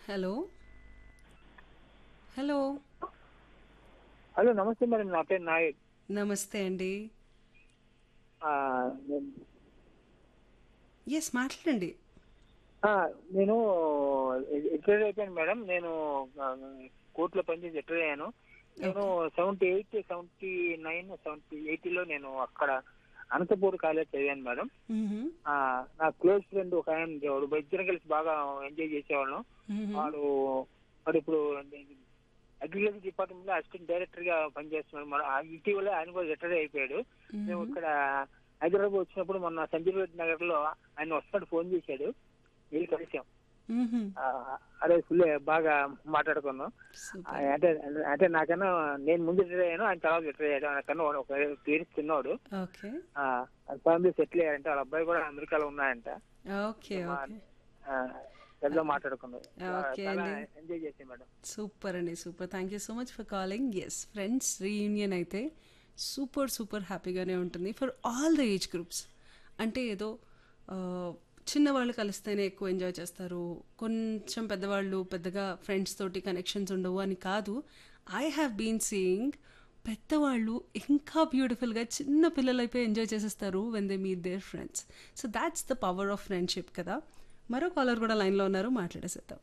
Hello hello hello నమస్తే madam నా పేరు నాయక్ నమస్తే అండి ఆ, నేను- ఎస్ మాట్లాడండి ఆ, నేను రిటైర్ అయిపోయాను మేడం నేను ఆ, కోర్టులో పనిచేసి రిటైర్ అయ్యాను నేను seventy eight seventy nine seventy ఎయిటీలో నేను అక్కడ అనంతపూర్ కాలేజ్ చదివాను మేడం మ్మ్హమ్. ఆ, నా క్లోజ్ ఫ్రెండ్ ఒక ఆయన ఉండేవాడు మా ఇద్దరం కలిసి బాగా ఎంజాయ్ చేసేవాళ్ళం మ్మ్హమ్. వాడు వాడు ఇప్పుడు అగ్రికల్చర్ డిపార్ట్మెంట్ లో అసిస్టెంట్ డైరెక్టర్ గా పనిచేస్తున్నాడు మన ఆ ఇటీవల ఆయన కూడా రిటైర్ అయిపోయాడు మేము ఇక్కడ హైదరాబాద్ వచ్చినప్పుడు మొన్న సంజయ్ రెడ్డి నగర్ లో ఆయన వస్తాడు ఫోన్ చేశాడు వెళ్ళి కలిసాం మ్మ్హమ్. ఆ, అదే ఫుల్ బాగా మాట్లాడుకున్నాం ఆ, సూపర్ అంటే అంటే నాకన్నా నేను ముందు రిటైర్ అయ్యాను ఆయన తర్వాత రిటైర్ అయ్యాడు నాకన్నా ఒక పేరు చిన్నవాడు ఓకే ఫ్యామిలీ సెటిల్ అయ్యారంటే వాళ్ళ అబ్బాయి కూడా అమెరికాలో ఉన్నాయంట ఓకే ఓకే ఆ, పెద్ద మాట్లాడుకున్నాం ఓకే చాలా అండి. ఎంజాయ్ చేసాం మేడం సూపర్ అండి super thank you so much for calling yes friends reunion అయితే సూపర్ సూపర్ హ్యాపీగానే ఉంటుంది for all the age groups అంటే ఏదో ఆ, చిన్నవాళ్ళు కలిస్తేనే ఎక్కువ ఎంజాయ్ చేస్తారు కొంచెం పెద్దవాళ్ళు పెద్దగా ఫ్రెండ్స్ తోటి కనెక్షన్స్ ఉండవు అని కాదు ఐ హ్యావ్ బీన్ సీయింగ్ పెద్దవాళ్ళు ఇంకా బ్యూటిఫుల్గా చిన్న పిల్లలైపోయి ఎంజాయ్ చేసేస్తారు when they meet their friends so that's the power of friendship కదా మరో కాలర్ కూడా లైన్లో ఉన్నారు మాట్లాడేసేద్దాం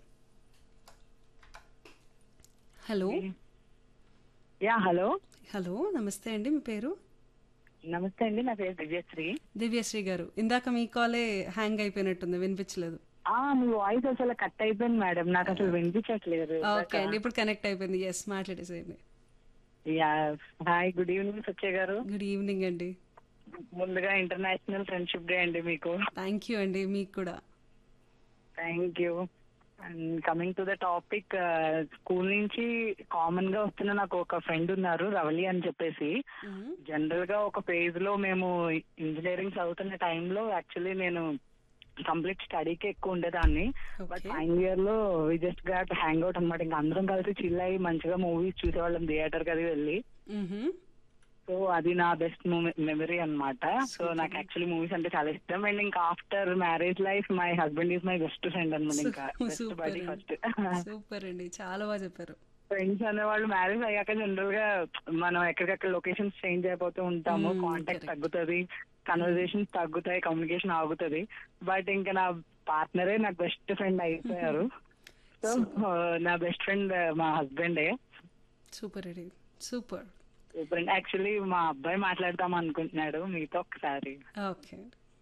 హలో యా హలో హలో నమస్తే అండి మీ పేరు నమస్తే అండి నా పేరు దివ్యశ్రీ దివ్యశ్రీ గారు ఇందాక మీ కాలే హ్యాంగ్ అయిపోయినట్టుంది వినిపించలేదు ఆ మీ వాయిస్ అసలు కట్ అయిపోయింది మేడం నాకు అసలు వినిపించట్లేదు ఓకే అండి ఇప్పుడు కనెక్ట్ అయిపోయింది ఎస్ మాట్లాడేసేయండి yeah hi good evening Satya గారు గుడ్ ఈవినింగ్ అండి ముందుగా ఇంటర్నేషనల్ ఫ్రెండ్షిప్ డే అండి మీకు థ్యాంక్ యూ అండి మీకు కూడా thank you and coming to the topic school నుంచి కామన్ గా వస్తున్న నాకు ఒక ఫ్రెండ్ ఉన్నారు రవలి అని చెప్పేసి మ్మ్. జనరల్ గా ఒక పేజ్ లో మేము ఇంజనీరింగ్ చదువుతున్న టైంలో యాక్చువల్లీ నేను కంప్లీట్ స్టడీకి ఎక్కువ ఉండేదాన్ని బట్ ఓకే ఫైనల్ ఇయర్ లో we just got hang out అనమాట ఇంకా అందరం కలిసి చిల్ అయ్యి మంచిగా మూవీస్ చూసేవాళ్ళం థియేటర్ కి అది వెళ్ళి మ్మ్హమ్. సో అది నా బెస్ట్ మెమరీ అన్నమాట సో నాకు యాక్చువల్లీ మూవీస్ అంటే చాలా ఇష్టం అండ్ ఇంకా after marriage life my husband is my best friend అనమాట ఇంకా best super buddy first super అండి చాలా బాగా చెప్పారు ఫ్రెండ్స్ అనేవాళ్ళు మ్యారేజ్ అయ్యాక జనరల్ గా మనం ఎక్కడికక్కడ లొకేషన్స్ చేంజ్ అయిపోతూ ఉంటాము Hmm, కాంటాక్ట్ correct. తగ్గుతుంది కన్వర్జేషన్స్ తగ్గుతాయి కమ్యూనికేషన్ ఆగుతుంది బట్ ఇంకా నా పార్ట్నరే నాకు బెస్ట్ ఫ్రెండ్ అయిపోయారు సో నా బెస్ట్ ఫ్రెండ్ మా హస్బెండే సూపర్ అండి సూపర్ ఫ్రెండ్ యాక్చువల్లీ మా అబ్బాయి మాట్లాడదాం అనుకుంటున్నాడు మీతో ఒకసారి ఓకే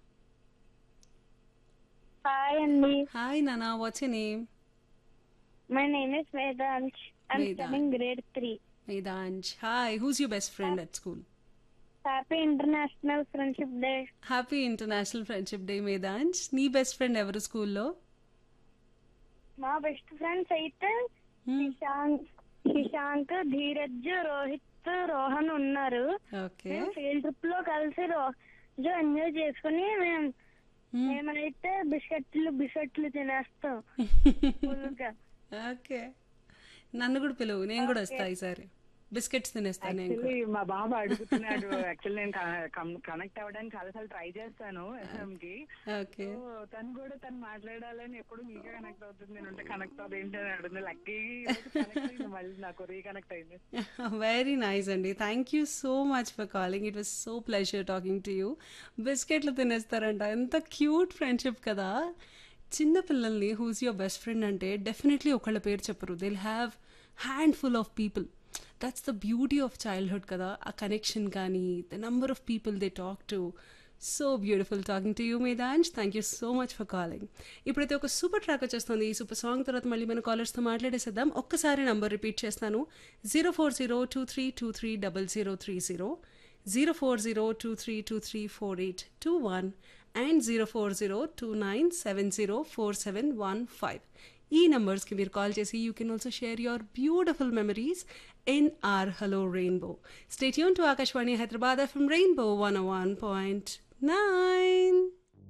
హాయ్ అండి హాయ్ నానా what's you name my name is Vedansh I'm Vedansh. Studying grade three Vedansh hi who's your best friend at school happy international friendship day happy international friendship day మేదాంశ్ నీ best friend ఎవరు స్కూల్లో మా best friends అయితే శశాంక్ శశాంక్ ధీరజ్ రోహిత్ రోహన్ ఉన్నారు okay మేము field trip లో కలిసి రోజు ఎంజాయ్ చేసుకుని మేము మేమైతే బిస్కెట్లు బిస్కెట్లు తినేస్తాం ఫుల్గా ఓకే నన్ను కూడా పిలువు నేను కూడా వస్తా ఈసారి బిస్కెట్స్ తినేస్తాను నేను కూడా. యాక్చువల్లీ మా బాబు అడుగుతున్నాడు యాక్చువల్లీ నేను కనెక్ట్ అవ్వడానికి చాలా సార్లు ట్రై చేస్తాను ఎస్ఎం కి ఓకే సో తను కూడా తను మాట్లాడాలని ఎప్పుడు మీకే కనెక్ట్ అవుతుంది నేను ఉంటే కనెక్ట్ అవుతుంది ఏంటి అని అడుగుతుంది లక్కీ మళ్ళీ నాకు రీకనెక్ట్ అయింది వెరీ నైస్ అండి thank you so much for calling it was so pleasure talking to you బిస్కెట్లు తినేస్తారంట ఎంత క్యూట్ ఫ్రెండ్షిప్ కదా చిన్న పిల్లల్ని హూస్ యువర్ బెస్ట్ ఫ్రెండ్ అంటే డెఫినెట్లీ ఒకళ్ళ పేరు చెప్పరు they'll have hand full of people that's the beauty of childhood కదా ఆ కనెక్షన్ కానీ the number of people they talk to so beautiful talking to you Medansh thank you so much for calling ఇప్పుడైతే ఒక super track వచ్చేస్తుంది ఈ super song తర్వాత మళ్ళీ మన కాలర్స్తో మాట్లాడేసేద్దాం ఒక్కసారి నంబర్ రిపీట్ చేస్తాను zero four zero two three two three double zero three zero zero four zero two three two three four eight two one and zero four zero two nine seven zero four seven one five ఈ నంబర్స్కి మీరు call చేసి you can also share your beautiful memories in our hello rainbow stay tuned to Akashvani Hyderabad FM rainbow one one point nine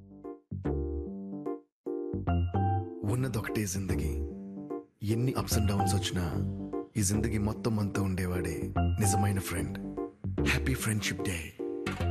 ఉన్నదొకటే జిందగీ ఎన్ని ups and downs వచ్చినా ఈ జిందగీ మొత్తం అంతా ఉండేవాడే నిజమైన ఫ్రెండ్ హ్యాపీ ఫ్రెండ్షిప్ డే